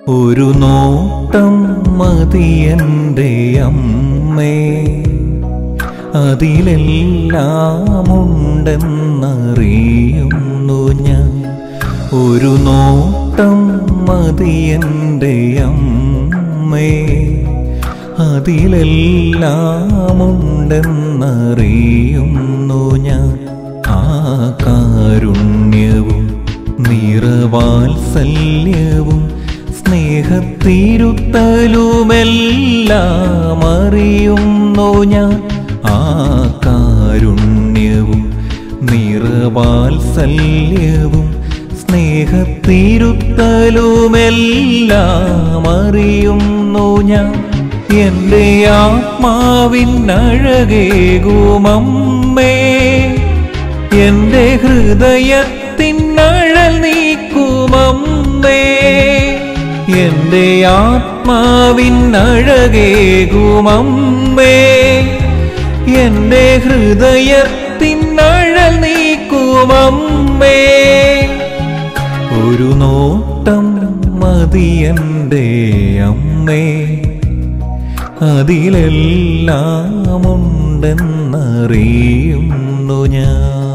ഒരു നോട്ടം മതിയൻ്റെ അമ്മേ അതിലെല്ലാമുണ്ടെന്നറിയുന്നു ഞാൻ ഒരു നോട്ടം മതിയൻ്റെ അമ്മേ അതിലെല്ലാമുണ്ടെന്നറിയുന്നു ഞാൻ ആ കാരുണ്യവും നിറവാത്സല്യവും സ്നേഹത്തിരുത്തലുമെല്ലാം അറിയുന്നു ഞാൻ ആ കാരുണ്യവും നിറവാത്സല്യവും സ്നേഹത്തിരുത്തലുമെല്ലാം അറിയുന്നു ഞാൻ എൻ്റെ ആത്മാവിനഴകേകുമമ്മേ എൻ്റെ ഹൃദയത്തിനഴൽ നീക്കുമമ്മേ എൻ്റെ ആത്മാവിനഴകേകുമമ്മേ എൻ്റെ ഹൃദയത്തിനഴൽ നീക്കുമമ്മേ ഒരു നോട്ടം മതിയൻ്റെ അമ്മേ അതിലെല്ലാമുണ്ടെന്നറിയുന്നു ഞാൻ